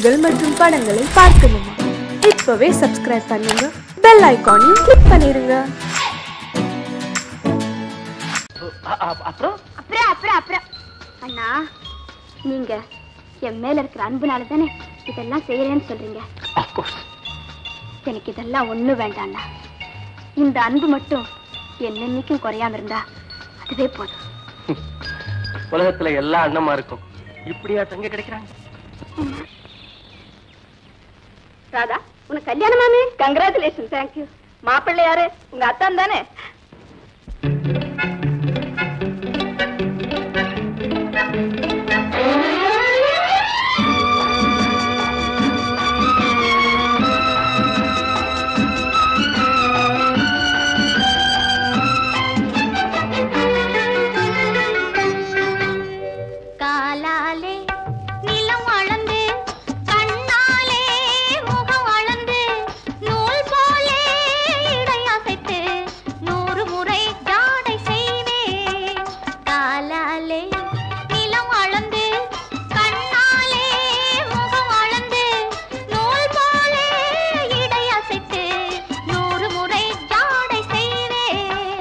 நிகழ்ச்சிகள் மற்றும் படங்களை பார்க்கணுமா இப்பவே சப்ஸ்கிரைப் பண்ணுங்க பெல் ஐகானையும் கிளிக் பண்ணிருங்க அ- அ- அப்புறம் அப்புறம் அப்புறம் அப்புறம் அண்ணா நீங்க என் மேல இருக்கிற அன்புனால தானே இதெல்லாம் செய்யறேன்னு சொல்றீங்க அப்கோர்ஸ் எனக்கு இதெல்லாம் ஒண்ணு வேண்டாண்ணா இந்த அன்பு மட்டும் என்னென்னைக்கும் குறையாம இருந்தா அதுவே போதும் உலகத்துல எல்லா அண்ணமா இருக்கும் இப்படியா தங்க கிடைக்கிறாங்க ராதா உனக்கு கல்யாணமாமே கங்க்ராச்சுலேஷன் தேங்க்யூ மாப்பிள்ளை யாரு உங்க அத்தான் தானே காலாலே நிலம் அளந்து கண்ணாலே முகம் அளந்து நூல் போலே இடை அசைத்து நூறு முறை ஜாடை செய்வேன் காலாலே நிலம் அளந்து கண்ணாலே முகம் அளந்து நூல் போலே இடை அசைத்து நூறு முறை ஜாடை செய்வேன்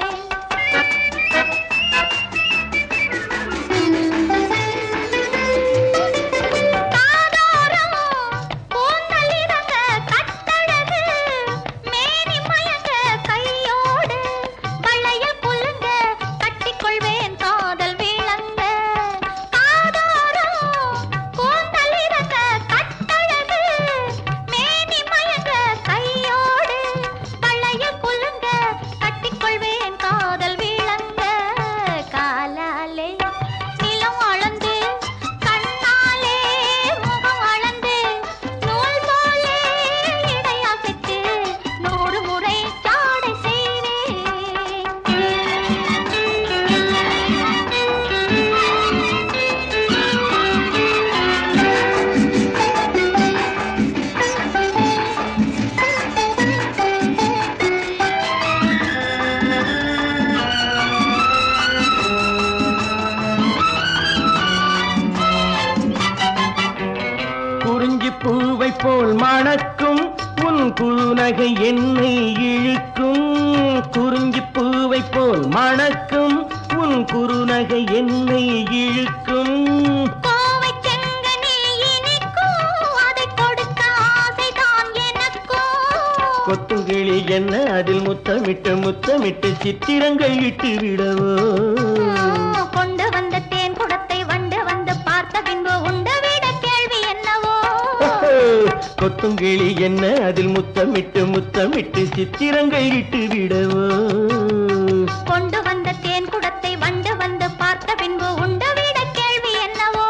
காதோரம் பூந்தளிரங்க கட்டழகு மேனி மயங்க கையோடு வளையல் குலுங்க கட்டிக்கொள்வேன் காதல் விளங்க காதோரம் பூந்தளிரங்க கட்டழகு மேனி மயங்க கையோடு வளையல் குலுங்க கட்டிக்கொள்வேன் காதல் விளங்க காலாலே நிலம் அளந்து கண்ணாலே முகம் அளந்து நூல் போலே இடை அசைத்து நூறு முறை ஜாடை குறிஞ்சி பூவை போல் மணக்கும் உன் குறுநகை என்னை இழுக்கும் குறிஞ்சி பூவை போல் மணக்கும் உன் குறுநகை என்னை இழுக்கும் கோவைச் செங்கனில் இனிக்கும், அதைக் கொடுக்க ஆசைதான் எனக்கும். கொத்துங்கிளி என்ன அதில் முத்தமிட்டு முத்தமிட்டு சித்திரங்கள் இட்டு விடவோ கொண்டு வந்த தேன் குடத்தை வண்டு வந்து பார்த்த பின்பு உண்டவிட கேள்வி என்னவோ கொத்துங்கிளி என்ன அதில் முத்தமிட்டு முத்தமிட்டு சித்திரங்கள் இட்டு விடவோ கொண்டு வந்த தேன் குடத்தை வண்டு வந்து பார்த்த பின்பு உண்டவிட கேள்வி என்னவோ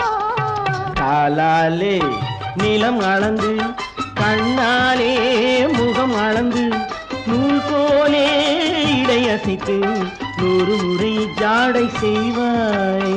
காலாலே நிலம் அளந்து கண்ணாலே முகம் அளந்து நூல் போலே இடையசைத்து நூறு முறை ஜாடை செய்வாய்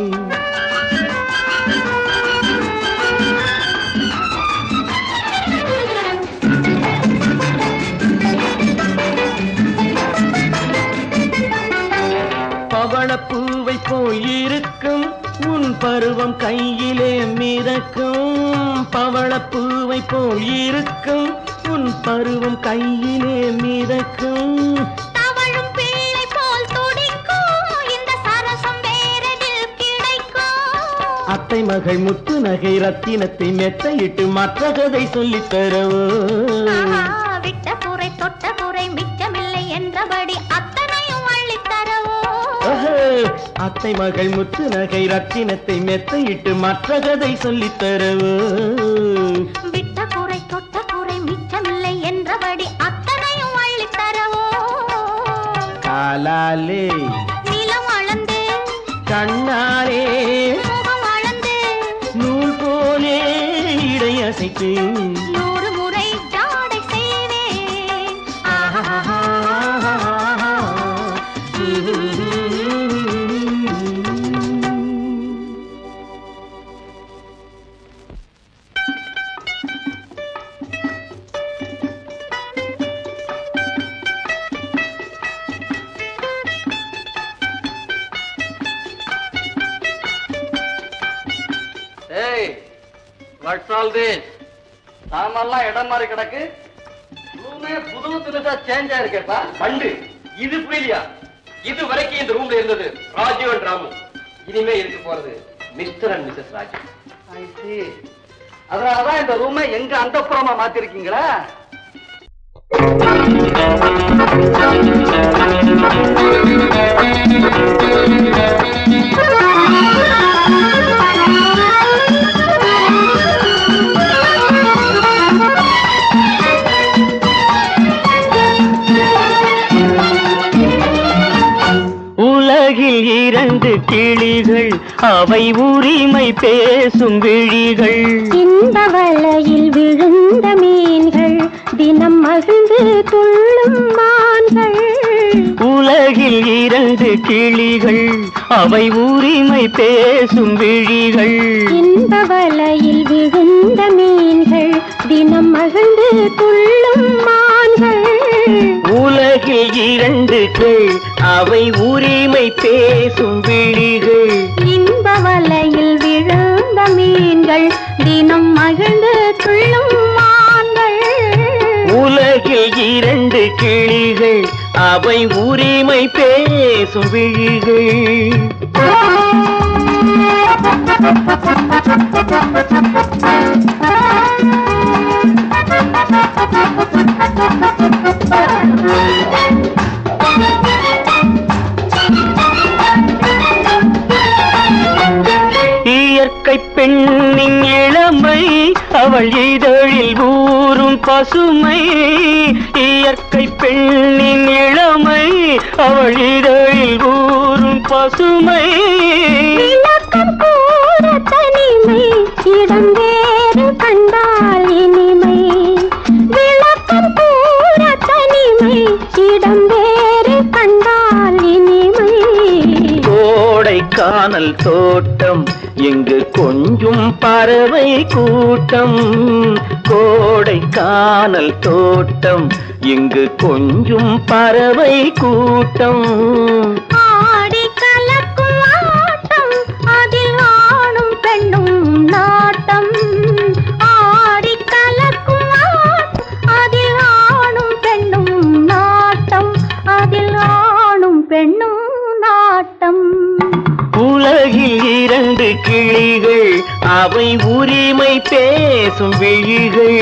பவளப்பூவை போல் இருக்கும் உன் பருவம் கையிலே மிதக்கும் பவளப்பூவை போல் இருக்கும் உன் பருவம் கையிலே மிதக்கும் தவழும் பிள்ளை போல் துடிக்கும் இந்த சரசம் வேறெதில் கிடைக்கும் அத்தை மகள் முத்து நகை ரத்தினத்தை மெத்தையிட்டு மற்ற கதை சொல்லித் தரவோ ஆஹா, விட்ட குறை தொட்ட குறை மிச்சமில்லை என்றபடி அத்தனையும் அள்ளித் தரவோ ஓஹோ, அத்தை மகள் முத்து நகை ரத்தினத்தை மெத்தையிட்டு மற்ற கதை சொல்லித் தரவோ விட்ட குறை தொட்ட குறை மிச்சமில்லை என்றபடி அத்தனையும் அள்ளித் தரவோ காலாலே நிலம் அளந்து கண்ணாலே முகம் அளந்து நூல் போலே இடையசைத்து நூறு முறை ஜாடை செய்வேன் Hey, what's all this? சாமான்லாம் இடம் மாதிரி கிடக்கு ரூமே புது தினசா சேஞ்ச் ஆயிருக்கேப்பா பண்டு இது புரியலையா இது வரைக்கும் இந்த ரூம்ல இருந்தது ராஜு அண்ட் ராமு இனிமே இருக்க போறது mister and missus Raju I see. அதனாலதான் இந்த ரூமை எங்க அந்தப்புறமா மாத்திருக்கீங்களா உலகில் இரண்டு கிளிகள் அவை உரிமை பேசும் விழிகள் இந்த வலையில் விழுந்த மீன்கள் தினம் மகிழ்ந்து துள்ளும் மான்கள் உலகில் இரண்டு கிளிகள் அவை உரிமை பேசும் விழிகள் இந்த வலையில் விழுந்த மீன்கள் தினம் மகிழ்ந்து துள்ளும் மான்கள் உலகில் இரண்டு கிள் அவை உரிமை பேசும் விழிகள் இன்ப வலையில் விழுந்த மீன்கள் தினம் மகிழ்ந்து துள்ளும் மான்கள் உலகில் இரண்டு கிளிகள் அவை உரிமை பேசும் விழிகள் இயற்கை பெண்ணின் இளமை அவள் இதழில் ஊறும் பசுமை இயற்கை பெண்ணின் இளமை அவள் இதழில் ஊறும் பசுமை விளக்கம் கூற தனிமை இடம் வேறு கண்டால் இனிமை விளக்கம் கூற தனிமை இடம் வேறு கண்டால் இனிமை கோடை காணல் தோட்டம் எங்கு கொஞ்சும் பறவை கூட்டம் கோடை காணல் தோட்டம் எங்கு கொஞ்சும் பறவை கூட்டம் ஆடி கலக்கும் ஆட்டம் அதில் ஆணும் பெண்ணும் நாட்டம் ஆடி கலக்கும் ஆட்டம் அதில் ஆணும் பெண்ணும் நாட்டம் அதில் ஆணும் பெண்ணும் நாட்டம் உலகில் இரண்டு கிளிகள் அவை உரிமை பேசும் விழிகள்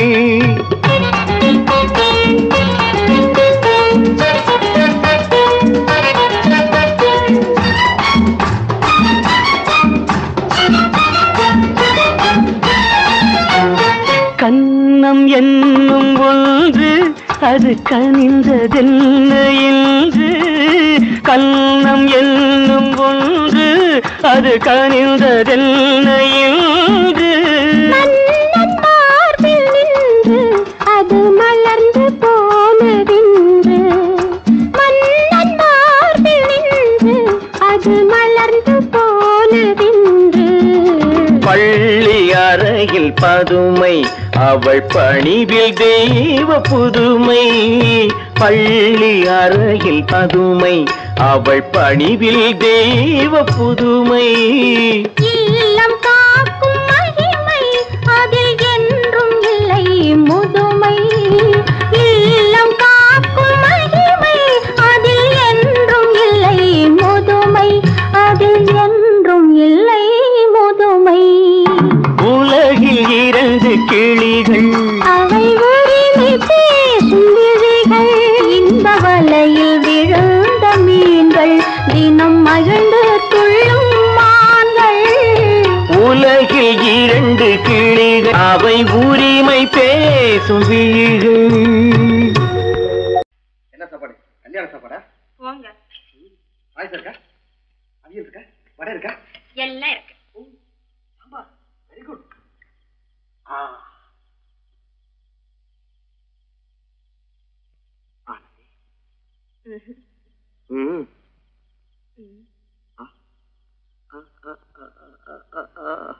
கண்ணம் என்னும் ஒன்று அது கனிந்ததென்ன என்று கண்ணம் என்னும் ஒன்று அது கனிந்ததென்ன என்று மன்னன் மார்பில் நின்று அது மலர்ந்து போனதென்று மன்னன் மார்பில் நின்று அது மலர்ந்து போனதென்று பள்ளி அறையில் பதுமை அவள் பணிவில் தெய்வ புதுமை பள்ளி அறையில் பதுமை அவள் பணிவில் தெய்வ புதுமை இல்லம் காக்கும் மகிமை அதில் என்றும் இல்லை முதுமை இல்லம் காக்கும் மகிமை அதில் என்றும் இல்லை முதுமை அதில் என்றும் இல்லை முதுமை உலகில் இரண்டு கிளிகள் அவை உரிமை பேசும் விழிகள் இந்த வலையில் விழுந்த மீன்கள் தினம் மகிழ்ந்து துள்ளும் மான்கள் உலகில் இரண்டு கிளிகள் அவை உரிமை பேசும் விழிகள் என்ன சாப்பாடு கல்யாண சாப்பாடா போங்க பாயசம் இருக்கா அவியல் இருக்கா வடை இருக்கா எல்லாம் இருக்கு சாம்பார் வெரி குட் ஆ ஆனந்தி. ம். ஆ. ஆ, ஆ, ஆ, ஆ, ஆ, ஆ, ஆ.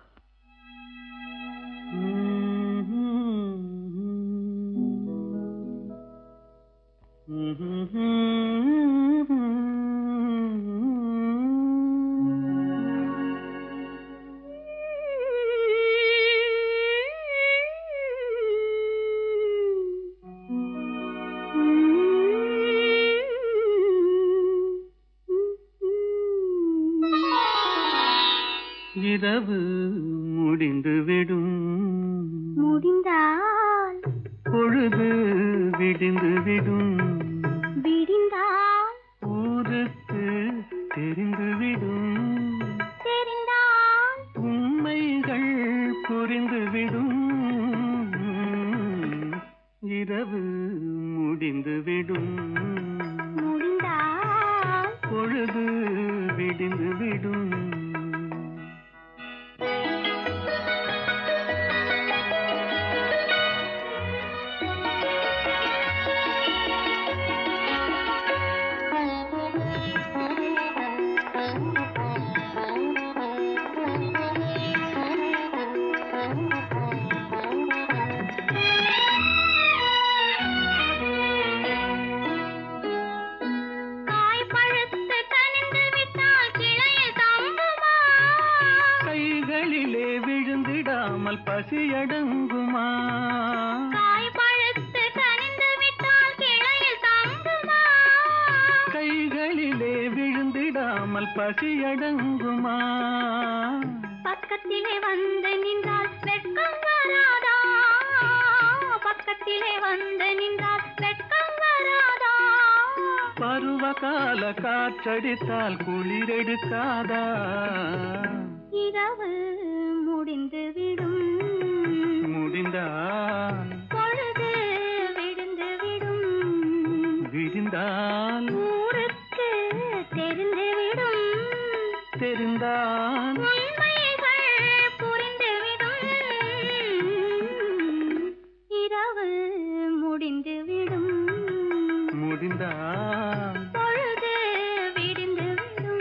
இரவு முடிந்துவிடும் முடிந்தால் பொழுது விடிந்துவிடும் விடிந்தால் ஊருக்கு தெரிந்துவிடும் தெரிந்தால் உண்மைகள் புரிந்துவிடும் இரவு முடிந்துவிடும் முடிந்தால் பொழுது விடிந்துவிடும் காய் பழுத்து கனிந்து விட்டால் கிளையில் தங்குமா கைகளிலே விழுந்திடாமல் பசியடங்குமா காய் பழுத்து கனிந்து விட்டால் கிளையில் தங்குமா கைகளிலே விழுந்திடாமல் பசியடங்குமா பக்கத்திலே வந்து நின்றால் வெட்கம் வராதா பக்கத்திலே வந்து நின்றால் வெட்கம் வராதா பருவகால காற்றடித்தால் குளிரெடுக்காதா இரவு முடிந்து விடும் முடிந்தால் பொழுது விழுந்து விடும் விடிந்தால் ஊருக்கு தெரிந்து விடும் தெரிந்தால் உண்மைகள் புரிந்துவிடும் இரவு முடிந்துவிடும் முடிந்தால் பொழுது விடிந்துவிடும்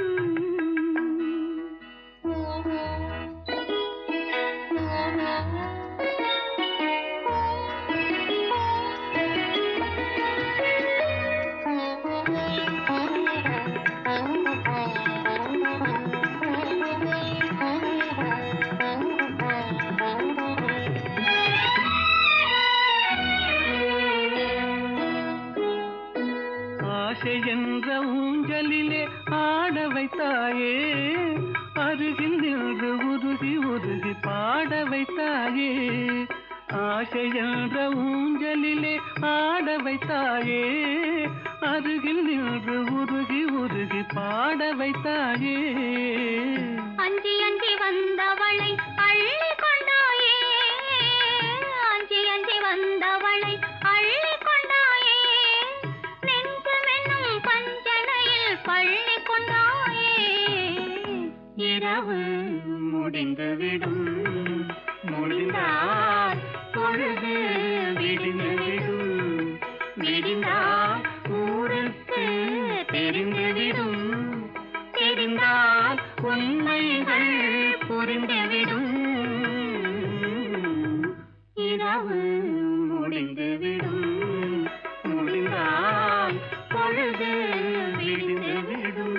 ஆசை என்ற ஊஞ்சலிலே ஆட வைத்தாயே அருகில் நின்று உருகி உருகி பாட வைத்தாயே ஆசை என்ற ஊஞ்சலிலே ஆட வைத்தாயே அருகில் நின்று உருகி உருகி பாட வைத்தாயே அஞ்சி அஞ்சி வந்தவளை அள்ளி கொண்டாயே அஞ்சி அஞ்சி வந்தவளை அள்ளி கொண்டாயே நெஞ்சமென்னும் பஞ்சனையில் பள்ளி கொண்டாயே இரவு முடிந்துவிடும் முடிந்தால் பொழுது விடிந்துவிடும் விடிந்தால் ஊருக்கு தெரிந்துவிடும் தெரிந்தால் உண்மைகள் புரிந்துவிடும் இரவு முடிந்துவிடும் முடிந்தால் பொழுது விடிந்துவிடும்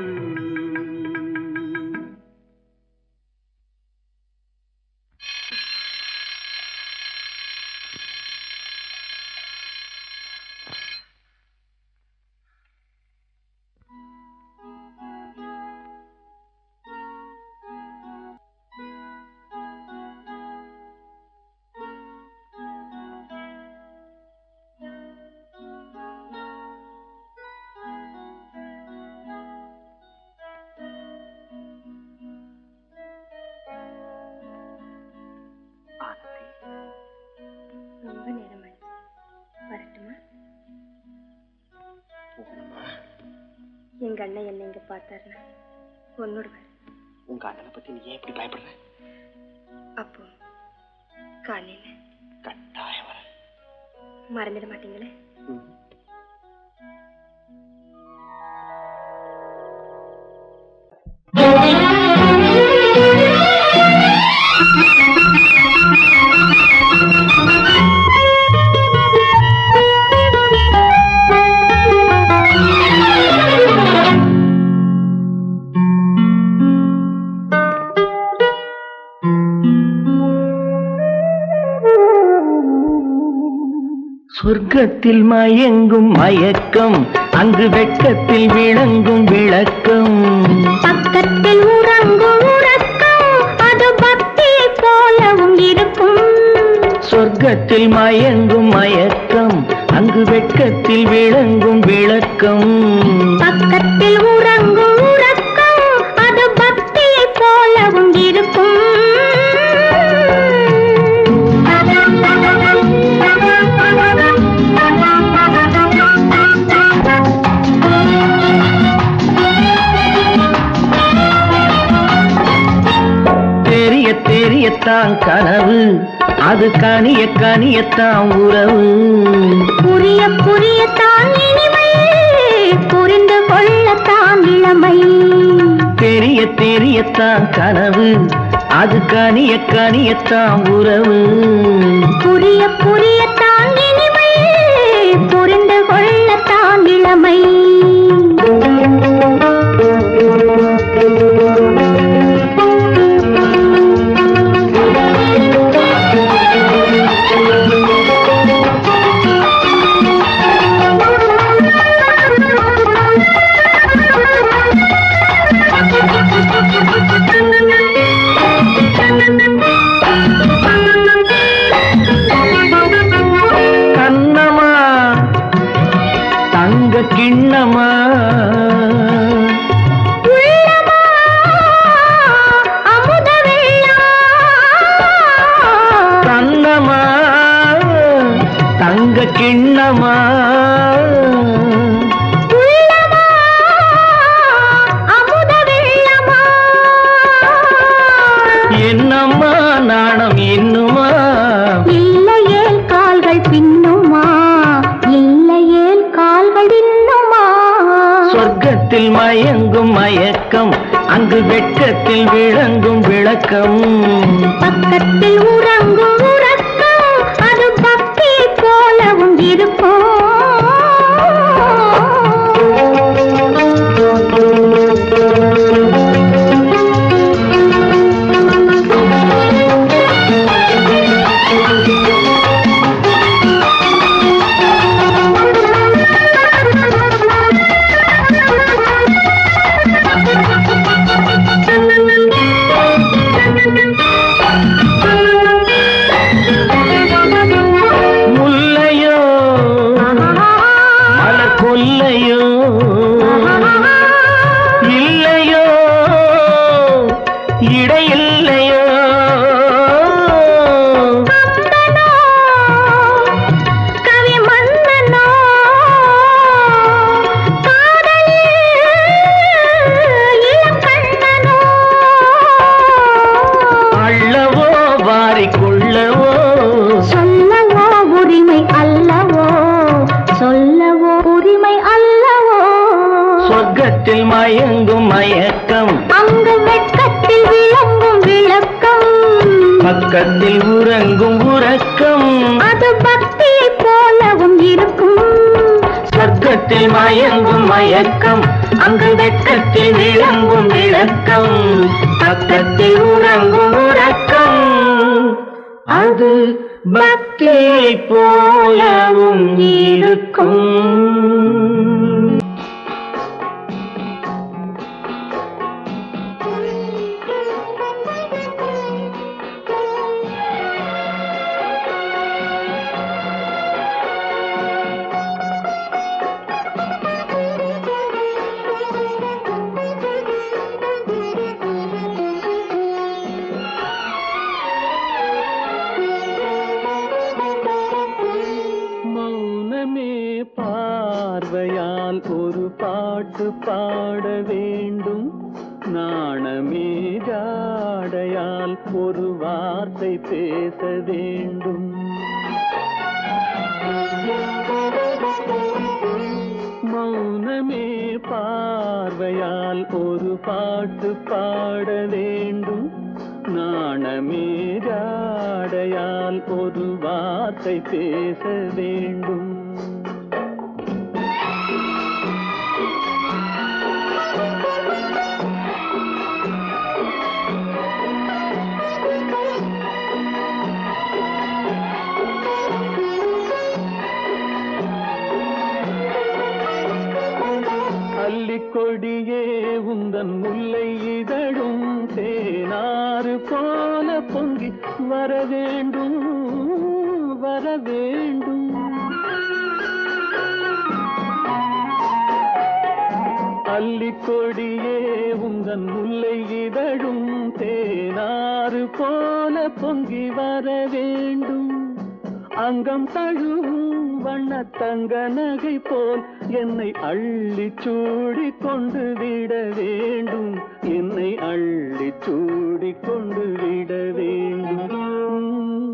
ஆனந்தி ரொம்ப நேரமாயிடுச்சு வரட்டுமா போகணுமா எங்க அண்ணன் என்ன இங்க பார்த்தாருன்னா கொன்னுடுவார் உங்க அண்ணனை பத்தி நீ ஏன் இப்படி பயப்படுற அப்போ காலையில கட்டாயம் வர மறந்துட மாட்டீங்களே சொர்க்கத்தில் மயங்கும் மயக்கம் அங்கு வெட்கத்தில் விளங்கும் விளக்கம் பக்கத்தில் உறங்கும் உறக்கம் அது இருக்கும் சொர்க்கத்தில் மயங்கும் மயக்கம் அங்கு வெட்கத்தில் விளங்கும் விளக்கம் பக்கத்தில் உறங்கும் உறக்கம் அது பக்தியைப் போலவும் இருக்கும் தெரிய தெரியத்தான் கனவு அது கனிய கனியத்தான் உறவு புரிய புரியத்தான் இனிமை புரிந்து கொள்ளத்தான் இளமை தெரிய தெரியத்தான் கனவு அது கனிய கனியத்தான் உறவு புரிய புரியத்தான் இனிமை புரிந்து கொள்ளத்தான் இளமை கண்ணமா தங்க கிண்ணமா உள்ளமா அமுத வெள்ளம் கண்ணமா தங்க கிண்ணமா உள்ளமா அமுத வெள்ளமா என்னம்மா நாணம் இன்னுமா இல்லையேல் கால்கள் பின்னுமா இல்லையேல் கால்கள் பின்னுமா சொர்க்கத்தில் மயங்கும் மயக்கம் அங்கு வெட்கத்தில் விளங்கும் விளக்கம் பக்கத்தில் உறங்கும் உறக்கம் அது பக்தியைப் போலவும் இருக்கும் முல்லையோ மலர் கொல்லையோ இல்லையோ இடையில்லையோ கவி மன்னனோ காதலில் இளம் கண்ணனோ அள்ளவோ வாரிக்கொள்ளவோ சொல்லவோ உரிமை அல்லவோ சொல்லவோ உரிமை அல்லவோ சொர்க்கத்தில் மயங்கும் மயக்கம் அங்கு வெட்கத்தில் விளங்கும் விளக்கம் பக்கத்தில் உறங்கும் உறக்கம் அது பக்தியைப் போலவும் இருக்கும் சொர்க்கத்தில் மயங்கும் மயக்கம் அங்கு வெட்கத்தில் விளங்கும் விளக்கம் பக்கத்தில் உறங்கும் உறக்கம் அது பக்தியை போலவும் இருக்கும் மௌனமே பார்வையால் ஒரு பாட்டு பாட வேண்டும் நாணமே ஜாடையால் ஒரு வார்த்தை பேச வேண்டும் மௌனமே பார்வையால் ஒரு பாட்டு பாட வேண்டும் நாணமே ஜாடையால் ஒரு வார்த்தை பேச வேண்டும் அல்லிக்கொடியே உந்தன் முல்லை இதழும் தேனாறு போல பொங்கி வர வேண்டும் வர வேண்டும் அல்லிக்கொடியே உந்தன் முல்லை இதழும் தேனாறு போல பொங்கி வர வேண்டும் அங்கம் தழுவும் வண்ணத்தங்க நகை போல் என்னை அள்ளி சூடி கொண்டு விட வேண்டும் என்னை அள்ளி சூடி கொண்டு விட வேண்டும்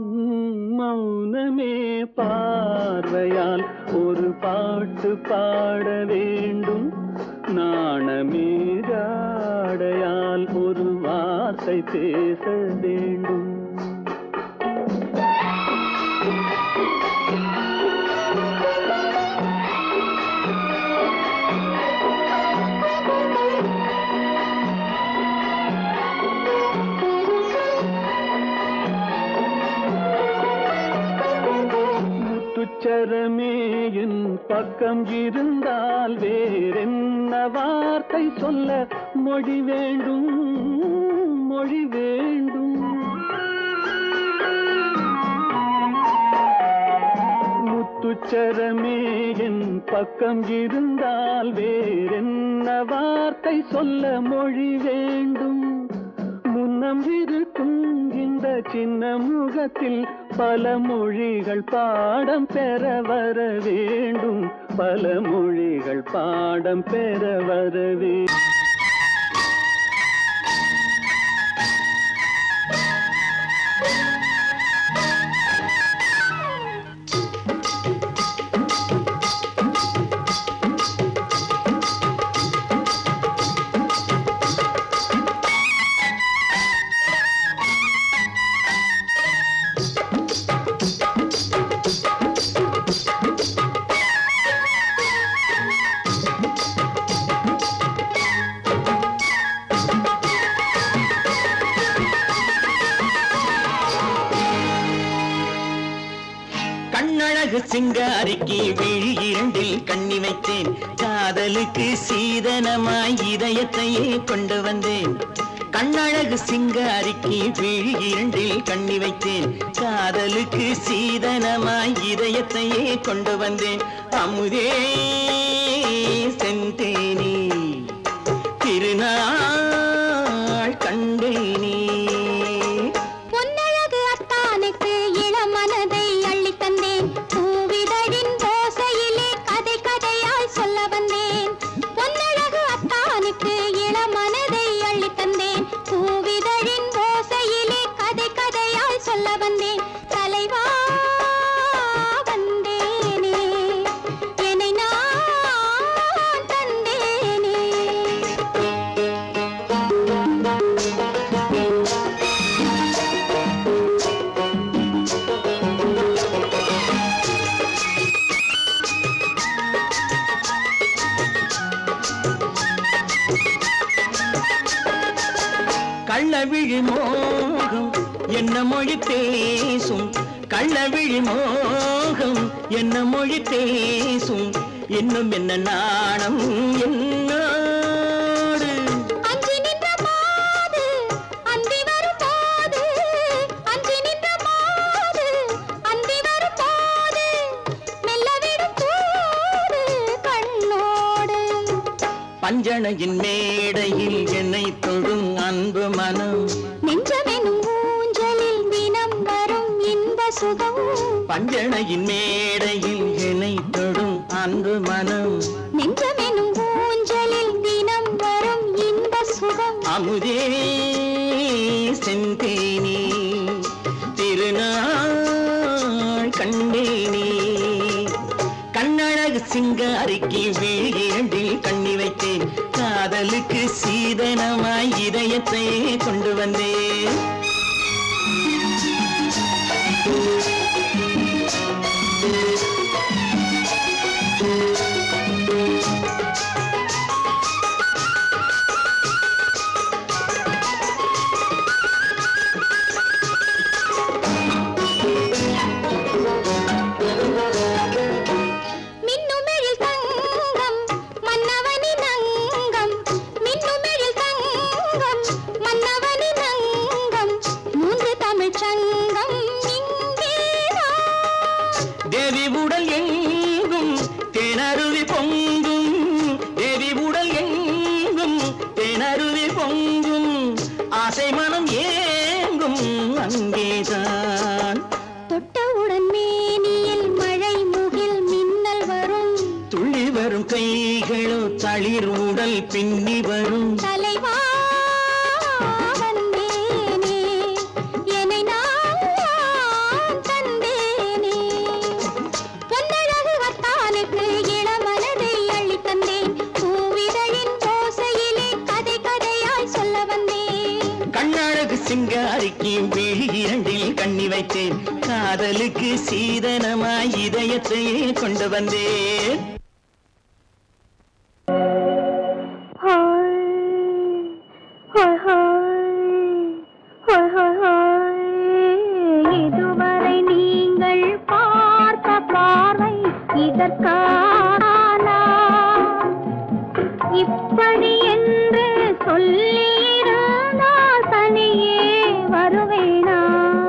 மௌனமே பார்வையால் ஒரு பாட்டு பாட வேண்டும் நாணமே ஜாடையால் ஒரு வார்த்தை பேச வேண்டும் முத்துச்சரமே என் பக்கம் இருந்தால் வேறென்ன வார்த்தை சொல்ல மொழி வேண்டும் மொழி வேண்டும் முத்துச்சரமே என் பக்கம் இருந்தால் வேறென்ன வார்த்தை சொல்ல மொழி வேண்டும் முன்னம் இருக்கும் இந்த சின்ன முகத்தில் பல மொழிகள் பாடம் பெற வர வேண்டும் பல மொழிகள் பாடம் பெற வர வேண்டும் கண்ணழகு சிங்காரிக்கு விழி இரண்டில் கண்ணி வைத்தேன் காதலுக்கு சீதனமாய் இதயத்தையே கொண்டு வந்தேன் கண்ணழகு சிங்காரிக்கு விழி இரண்டில் கண்ணி வைத்தேன் காதலுக்கு சீதனமாய் இதயத்தையே கொண்டு வந்தேன் அமுதே செந்தேனே திருநாள் கண்டேனே பொன்னழகு அத்தானுக்கு இளம் மனதை அள்ளித் தந்தேன் பூவிதழின் ஓசையிலே கதை கதையாய் சொல்ல வந்தேன் பொன்னழகு அத்தானுக்கு இளம் மனதை அள்ளித் தந்தேன் பூவிதழின் ஓசையிலே கதை கதையாய் சொல்ல வந்தேன் தலைவா வந்தேனே என்னை நான் தந்தேனே கள்ளவிழி மோகம் என்ன மொழி பேசும் கள்ளவிழி மோகம் என்ன மொழி பேசும் இன்னும் என்ன நாணம் என்னோடு அஞ்சி நின்ற மாது அந்தி வரும் போது அஞ்சி நின்ற மாது அந்தி வரும் போது மெல்ல விடும் தூது கண்ணோடு பஞ்சணையின் மேடையில் என்னை தொடும் அன்பு மனம் நெஞ்சமெனும் ஊஞ்சலில் தினம் வரும் இன்ப சுகம் பஞ்சணையின் மேடையில் என்னை தொடும் அன்பு மனம் நெஞ்சமெனும் ஊஞ்சலில் தினம் வரும் இன்ப சுகம் அமுதே செந்தேனே திருநாள் கண்டேனே கண்ணழகு சிங்காரிக்கு வீழிரண்டில் கண்ணி வைத்தேன் காதலுக்கு சீதனமாய் இதயத்தை கொண்டு வந்தேன் மின்னுமெழில் தங்கம் மன்னவனின் அங்கம் மின்னுமெழில் தங்கம் மன்னவனின் அங்கம் தேவி உடல் எங்கும் தேனருவி பொங்கும் தேவி உடல் எங்கும் தேனருவி பொங்கும் ஆசை மனம் ஏங்கும் அங்கேதான் தொட்டவுடன் மேனியில் மழை முகில் மின்னல் வரும் துள்ளி வரும் கைகளோ தளிர் உடல் பின்னி வரும் தலைவா வந்தேனே என்னை நான் தந்தேனே பொன்னழகு வத்தானுக்கு இளமனதை அள்ளித் தந்தேன் பூவிதழின் ஓசையிலே கதை கதையாய் சொல்ல வந்தேன் கண்ணழகு சிங்காரிக்கு விழி இரண்டில் கண்ணி வைத்தேன் காதலுக்கு சீதனமாய் இதயத்தையே கொண்டு வந்தேன் இதுவரை நீங்கள் பார்த்த பார்வை இதற்கானா இப்படி என்று சொல்லியிருந்தால் தனியே வருவேனா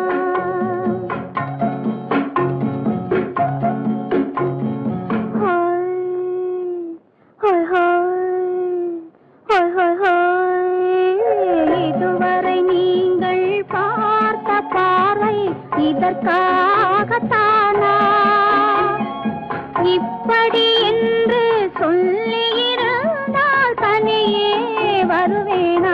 ஹாய் ஹாய் ஹாய் ஹாய் இதுவரை நீங்கள் பார்த்த பார்வை இதற்காகத்தானா இப்படி என்று சொல்லியிருந்தால் தனியே வருவேனா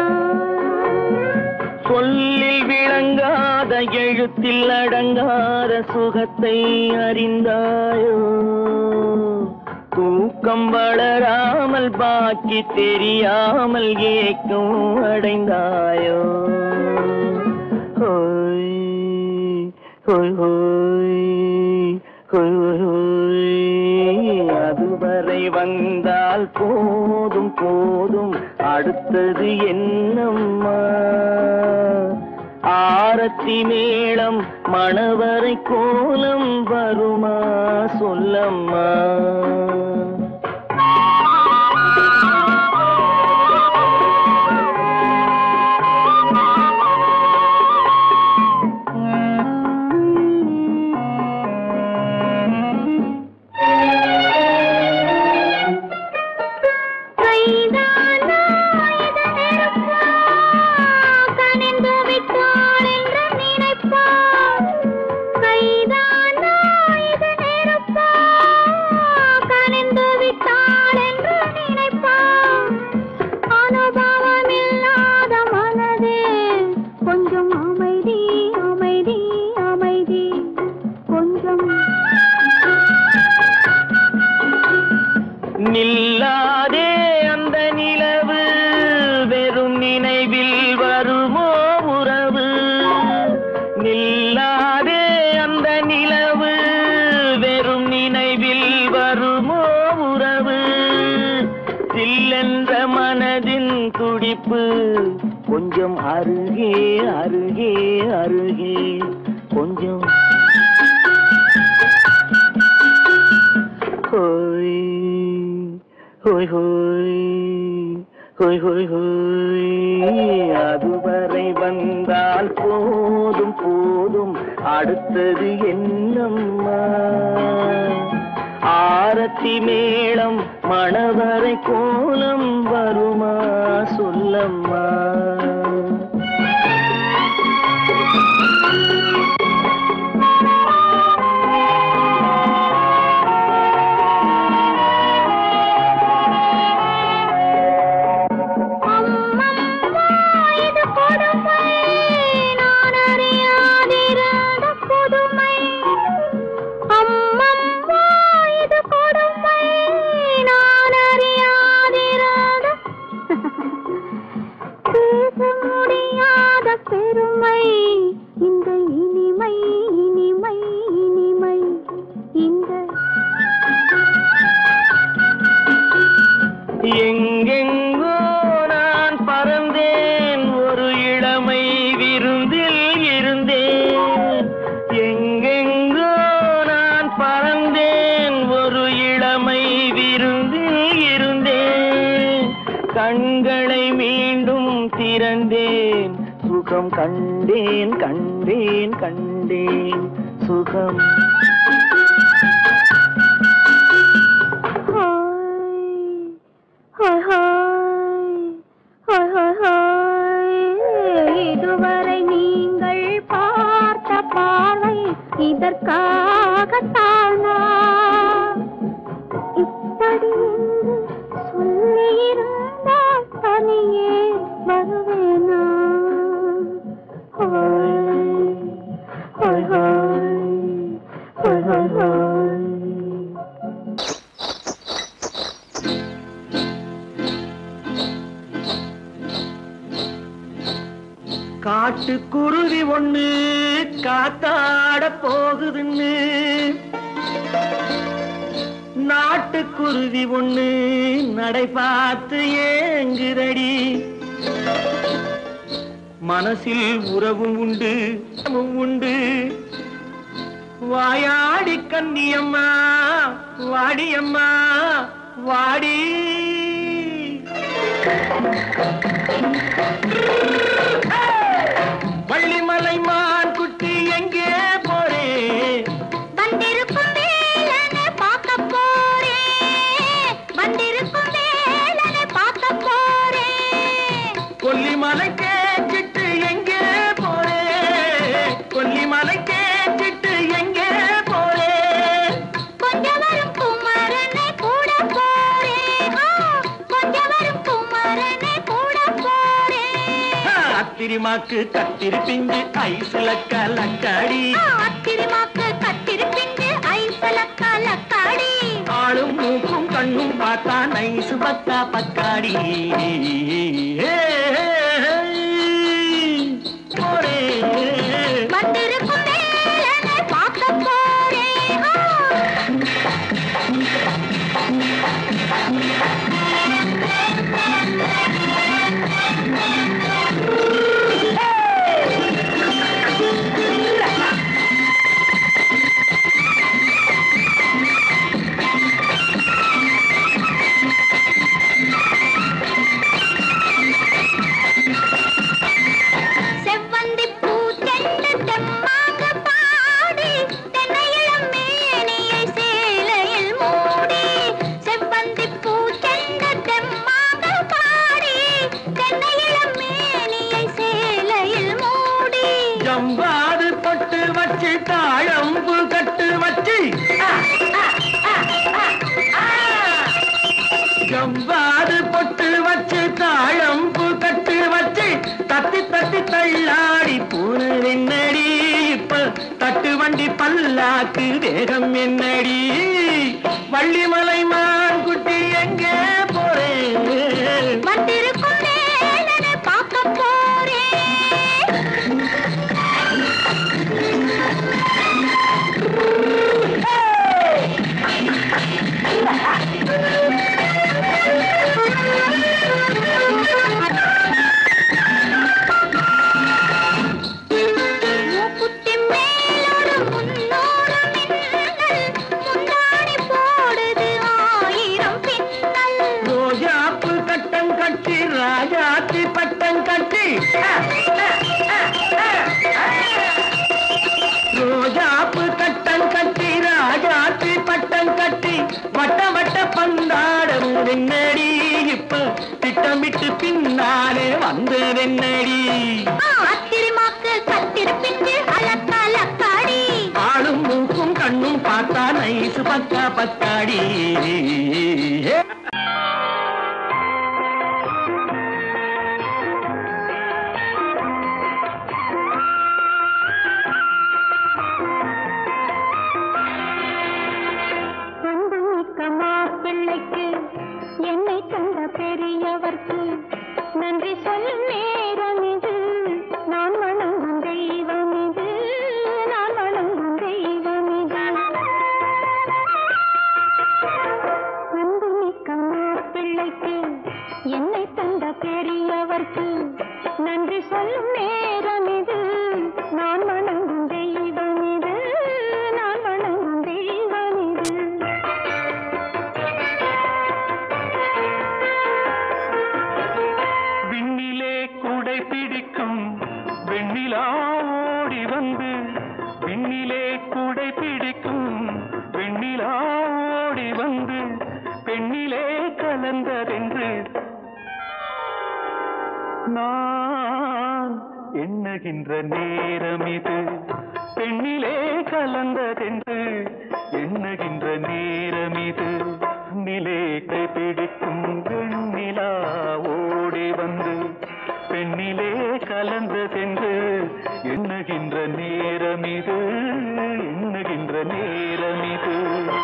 சொல்லில் விளங்காத எழுத்தில் அடங்காத சுகத்தை அறிந்தாயோ தூக்கம் வளராமல் பாக்கி தெரியாமல் ஏக்கம் அடைந்தாயோ ஹோய் ஹோய் ஹோய் ஹோய் ஹோய் ஹோய் அதுவரை வந்தால் போதும் போதும் அடுத்தது என்னம்மா ஆரத்தி மேளம் மணவரை கோலம் வருமா சொல்லம்மா கைதானா இது நெருப்பா? கனிந்து விட்டாள் என்று நினைப்பாள். கைதானா இது நெருப்பா? கனிந்து விட்டாள் என்று நினைப்பாள். அனுபவமில்லாத மனதே கொஞ்சம் அமைதி அமைதி அமைதி கொஞ்சம் நில்லாதே அந்த நிலவு வெறும் நினைவில் வருமோ உறவு நில்லாதே அந்த நிலவு வெறும் நினைவில் வருமோ உறவு சில்லென்ற மனதின் துடிப்பு கொஞ்சம் அருகே அருகே அருகே கொஞ்சம் ஹோய் ஹோய் ஹோய் ஹோய் ஹோய் ஹோய் அதுவரை வந்தால் போதும் போதும் அடுத்தது என்னம்மா ஆரத்தி மேளம் மணவரை கோலம் வருமா சொல்லம்மா அம்மம்மா, இது கொடுமை. நான் அறியாதிருந்த புதுமை. அம்மம்மா, இது கொடுமை. நான் அறியாதிருந்த பேச முடியாத பெருமை இந்த இனிமை இனிமை இனிமை இந்த எங்கெங்கோ நான் பறந்தேன் ஒரு இளமை விருந்தில் இருந்தேன் எங்கெங்கோ நான் பறந்தேன் ஒரு இளமை விருந்தில் இருந்தேன் கண்களை மீண்டும் திறந்தேன் சுகம் கண்டேன் கண்டேன் கண்டேன் சுகம் உனக்காகத்தானா இப்படி என்று சொல்லியிருந்தால் தனியே வருவேனா ஹோய், ஹோய், ஹோய், ஹோய், ஹோய், ஹோய். காட்டுக்குருவி ஒண்ணு காத்தாட போகுதுன்னு நாட்டுக்குருவி ஒண்ணு நடை பார்த்து ஏங்குதடி மனசில் உறவும் உண்டு உறவும் உண்டு வாயாடி கன்னியம்மா வாடியம்மா வாடி வள்ளிமலை மான் குட்டி எங்கே போறே வந்திருக்கும் வேலனை பார்க்க போறேன் வந்திருக்கும் வேலனை பார்க்க போறேன் கொல்லிமலை கேச்சிட்டு எங்கே போறே கொல்லிமலை கேச்சிட்டு எங்கே போறே கொஞ்சம் வரும் குமரனை கூட போறேன் ஆ, கொஞ்சம் வரும் குமரனை கூட போறேன் அத்திரிமாக்கு கத்திரி பிஞ்சு ஐசுல கலக்காடி ஆ, அத்திருமாக்கு கத்திருப்பிண்டு ஐசல கலக்காடி ஆளும் மூக்கும் கண்ணும் பார்த்தா நைசு பக்கா பக்காடி ஏ, போறே வந்திருக்கும் வேலனை பார்க்க போறேன் ஆ. செவ்வந்தி பூச்செண்டு தெம்மாக பாடி தென்னையிளம் மேனியை சேலையில் மூடி செவ்வந்தி பூச்செண்டு தெம்மாக பாடி தென்னையிளம் மேனியை சேலையில் மூடி ஜம்பாது பொட்டு வச்சு தாழம்பு கட்டு வச்சு ஜம்பாது பொட்டு வச்சு தாழம்பு கட்டு வச்சு தத்தி தத்தி தள்ளாடி பூனு என்னடி இப்ப தட்டு வண்டி பல்லாக்கு வேகம் என்னடி வள்ளிமலை மான் குட்டி எங்கே போறேன் வந்திருக்கும் வேலனை பார்க்க போறேன் மூக்குத்தி மேலோடு முன்னோடு மின்னல் முந்தாடி போடுது ஆயிரம் பின்னல் ரோஜாப்பு கட்டம் கட்டி ராஜாத்தி பட்டம் கட்டி ரோஜாப்பு கட்டம் கட்டி ராஜாத்தி பட்டம் கட்டி வட்ட வட்ட பந்தாடம் வெண்ணடி இப்ப திட்டமிட்டு பின்னாலே வந்து வெண்ணடி ஆத்திரமாக்கு கத்திருப்பிண்டு அலக்கலக்காடி ஆளும் மூக்கும் கண்ணும் பார்த்தா நைசு பக்கா பத்தாடி வந்து மிக்க மாப்பிள்ளைக்கு என்னை கண்ட பெரியவர்க்கு நன்றி சொல்லும் நேரம் இது நான் வணங்கும் தெய்வம் இது நான் வணங்கும் தெய்வம் இது அன்பு மிக்க மாப்பிள்ளைக்கு என்னை தந்த பெரியவர்க்கு நன்றி சொல்லும் நேரம் இது நான் வணங்கும் தெய்வம் இது நான் வணங்கும் தெய்வம் இது விண்ணிலே கூடை பிடிக்கும் வெண்ணிலா ஓடி வந்து விண்ணிலே கூடை பிடிக்கும் வெண்ணிலா ஓடி வந்து பெண்ணிலே கலந்ததென்று நான் எண்ணுகின்ற நேரம் இது பெண்ணிலே கலந்ததென்று எண்ணுகின்ற நேரம் இது நிலே கைப்பிடிக்கும் வெண்ணிலா ஓடி வந்து பெண்ணிலே கலந்ததென்று எண்ணுகின்ற நேரம் இது எண்ணுகின்ற நேரம் இது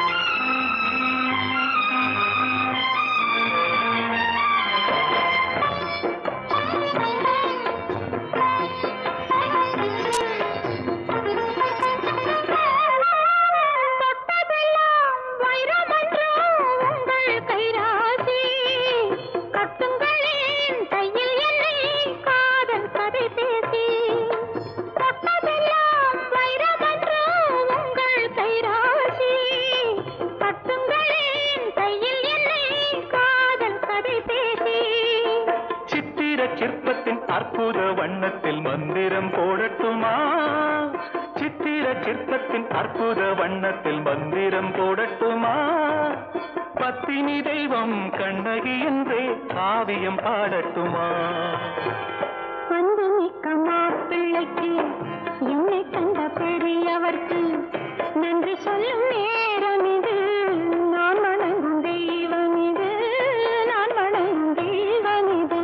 தொட்டதெல்லாம் வைரமன்றோ உங்கள் கைராசி கட்டுங்களேன் கையில் என்னை காதல் கதை பேசி தொட்டதெல்லாம் வைரமன்றோ உங்கள் கைராசி கட்டுங்களேன் கையில் என்னை காதல் கதை பேசி சித்திர சிற்பத்தின் அற்புத வண்ணத்தில் மந்திரம் போடட்டுமா சித்திர சிற்பத்தின் அற்புத வண்ணத்தில் மந்திரம் போடட்டுமா பத்தினி தெய்வம் கண்ணகி என்றே காவியம் பாடட்டுமா அன்பு மிக்க மாப்பிள்ளைக்கு என்னை கண்ட பெரியவர்க்கு நன்றி சொல்லும் நேரம் இது நான் வணங்கும் தெய்வம் இது நான் வணங்கும் தெய்வம் இது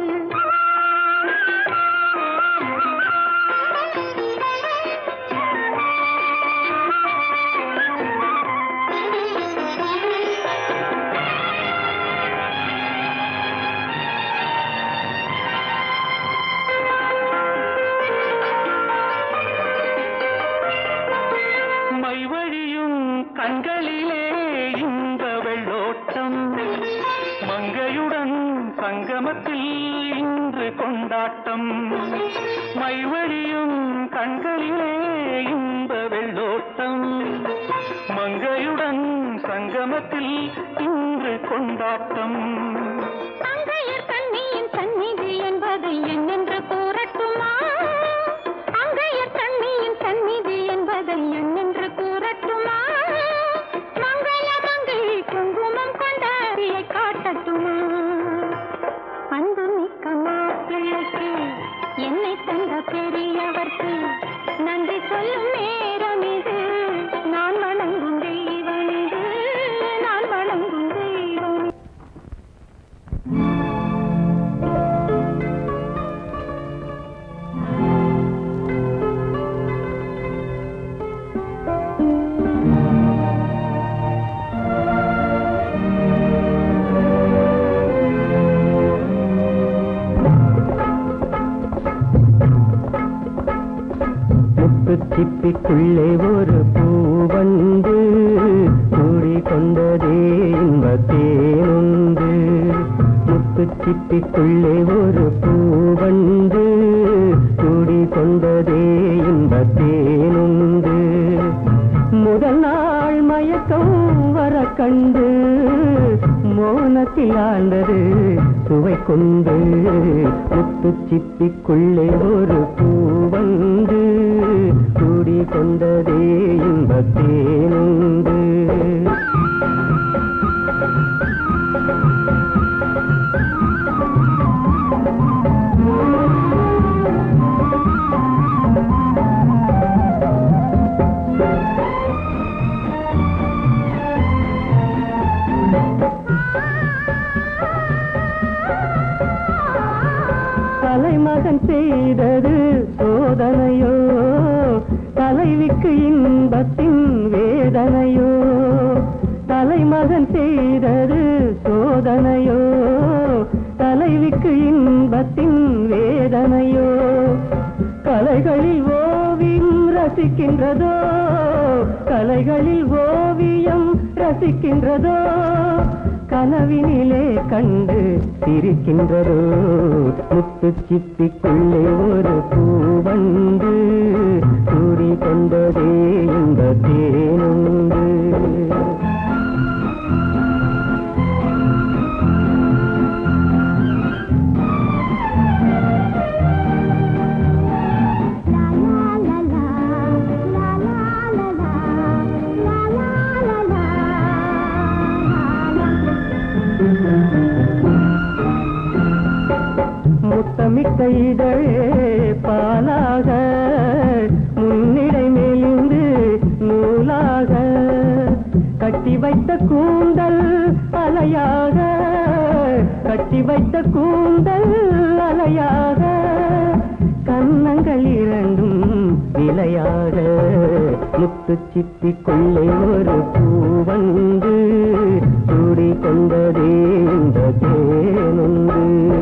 மை வழியும் கண்களிலே இந்த வெள்ளோட்டம் மங்கையுடன் சங்கமத்தில் இன்று கொண்டாட்டம் மை வழியும் கண்களிலே இந்த வெள்ளோட்டம் மங்கையுடன் சங்கமத்தில் இன்று கொண்டாட்டம் அங்கையர் கண்ணியின் சந்நிதி என்பதை என்னென்று கூறட்டுமா அங்கையர் கண்ணியின் சந்நிதி என்பதை என்னென்று கூறட்டுமா மங்கள மங்கை குங்குமம் கொண்ட அரியை காட்டட்டுமா அன்பு மிக்க மாப்பிள்ளைக்கு என்னை தந்த பெரியவர்க்கு நன்றி சொல்லும் நேரம் இது நான் வணங்கும் தெய்வம் இது நான் வணங்கும் தெய்வம் இது. முத்து சிப்பிக்குள்ளே ஒரு பூவண்டு கூடி கொண்டதே இன்பத்தேனுண்டு முத்து சிப்பிக்குள்ளே ஒரு பூவண்டு கூடி கொண்டதே இன்பத்தேனுண்டு முதல் நாள் மயக்கம் வர கண்டு மோனத்தில் ஆண்டது சுவை கொண்டு முத்து சிப்பிக்குள்ளே ஒரு பூவந்து கூடி கொண்டதே இன்பத்தேனுண்டு தலைமகன் செய்தது சோதனையோ தலைவிக்கு இன்பத்தின் வேதனையோ தலைமகன் செய்தது சோதனையோ தலைவிக்கு இன்பத்தின் வேதனையோ கலைகளில் ஓவியம் ரசிக்கின்றதோ கலைகளில் ஓவியம் ரசிக்கின்றதோ கனவினிலே கண்டு சிரிக்கின்றதோ முத்து சிப்பிக்குள்ளே ஒரு பூவண்டு கூடி கொண்டதே இந்த தேனுண்டு முத்தமிட்ட இதழே பாலாக முன்னிடை மெலிந்த வைத்த கூந்தல் அலையாக கட்டி வைத்த கூந்தல் அலையாக கன்னங்கள் இரண்டும் நிலையாக முத்து சிப்பிக்குள்ளே ஒரு பூவந்து சூடி கொண்டதே இந்த தேனுண்டு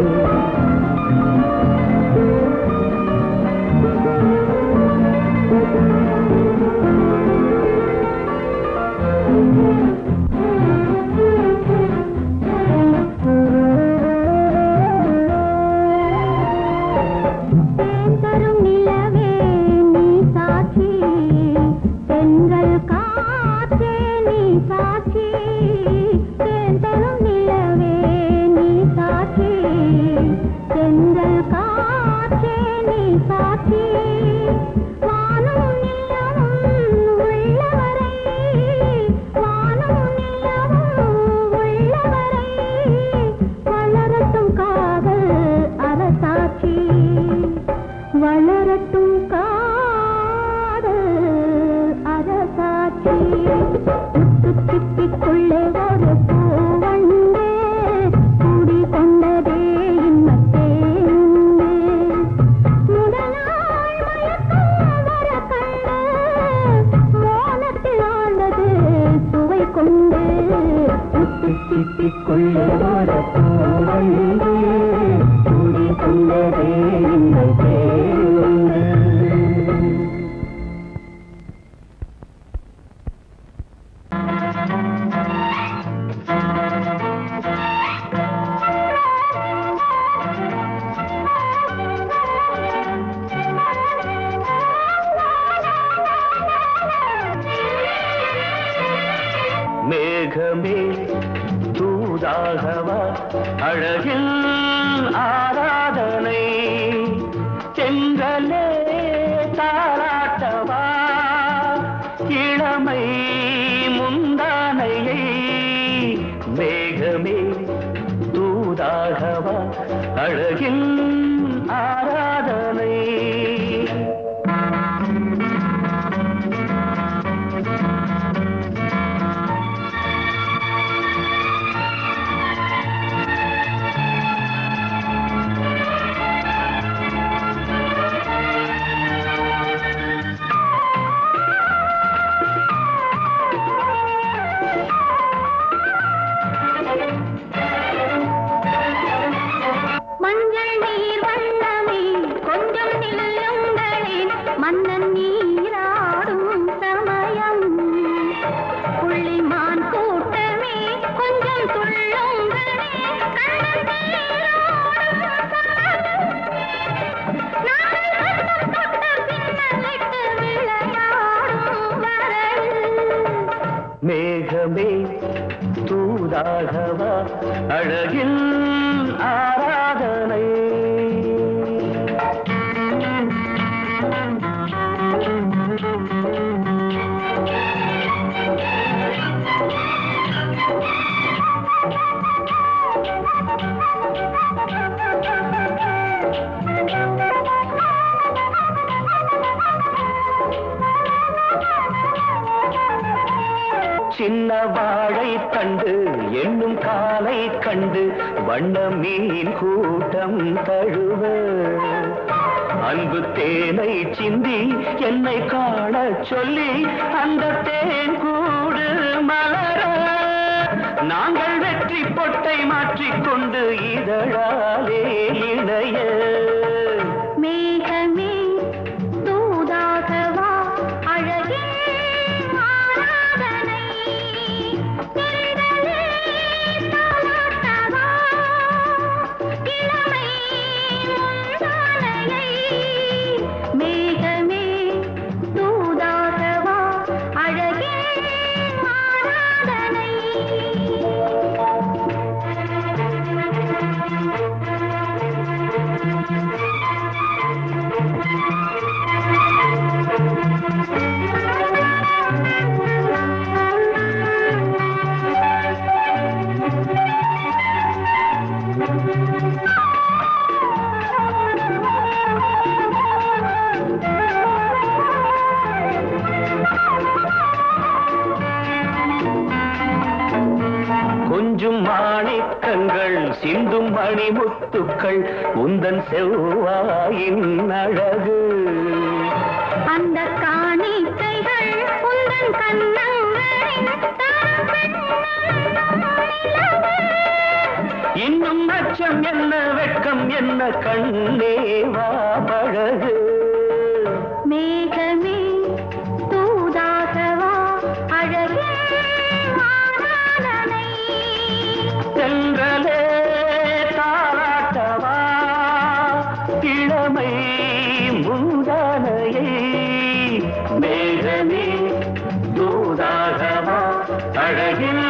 தரும் நிலவே நீ சாட்சி பெண்கள் காற்றே நீ சாட்சி தேன் தரும் நிலவே நீ சாட்சி பெண்கள் காற்றே நீ சாட்சி வானும் நிலவும் உள்ளவரை வானும் நிலவும் உள்ளவரை வளரட்டும் காதல் அரசாட்சி வளரட்டும் காதல் அரசாட்சி முத்து சிப்பிக்குள்ளே ஒரு பூவண்டே கூடி கொண்டதே இன்பத்தே முதலாள் மயக்கம் வர கண்டு மோனத்தில் ஆண்டது சுவை கொண்டு முத்து சிப்பிக்குள்ளே ஒரு பூவண்டு கூடி கொண்டதே இந்த தேனுண்டு மேகமே தூதாகவா அழகில் ஆராதனை செங்கலே தாராட்டவா இளமை முந்தானையை மேகமே தூதாகவா அழகில் ஆராதனை மஞ்சள் நீர் வண்ணமே கொஞ்சம் நில்லுங்களேன் மன்னன் நீராடும் சமயம் புள்ளிமான் கூட்டமே கொஞ்சம் துள்ளுங்களே கண்ணன் நீராடும் சமயம் நாளை கண்ணம் தொட்ட பின்னலிட்டு விளையாடும் வரையில் மேகமே தூதாகவா அழகில் ஆராதனை சின்ன வாழை தண்டு என்னும் காலை கண்டு வண்ண மீன் கூட்டம் தழுவ அன்பு தேனை சிந்தி என்னை காண சொல்லி அந்த தேன் கூடு மலர நாங்கள் வெற்றி பொட்டை மாற்றிக்கொண்டு இதழாலே இணைய மேகமே தூதாகவா அழகே ஆராதனை தென்றலே தாலாட்டவா இளமை முந்தானையை மேகமே தூதாகவா அழகே ஆராதனை கொஞ்சும் மாணிக்கங்கள் சிந்தும் மணிமுத்துக்கள் உந்தன் செவ்வாயின் அழகு அந்த காணிக்கைகள் உந்தன் கண்ணங்களின் தரும் இன்னும் அச்சம் என்ன வெட்கம் என்ன கண்ணே வா பழகு மேகமே தூதாகவா அழகே மாறானனை சென்றலே தாராட்டவா இளமை மூதானையை மேகமே தூதாகவா அழகில்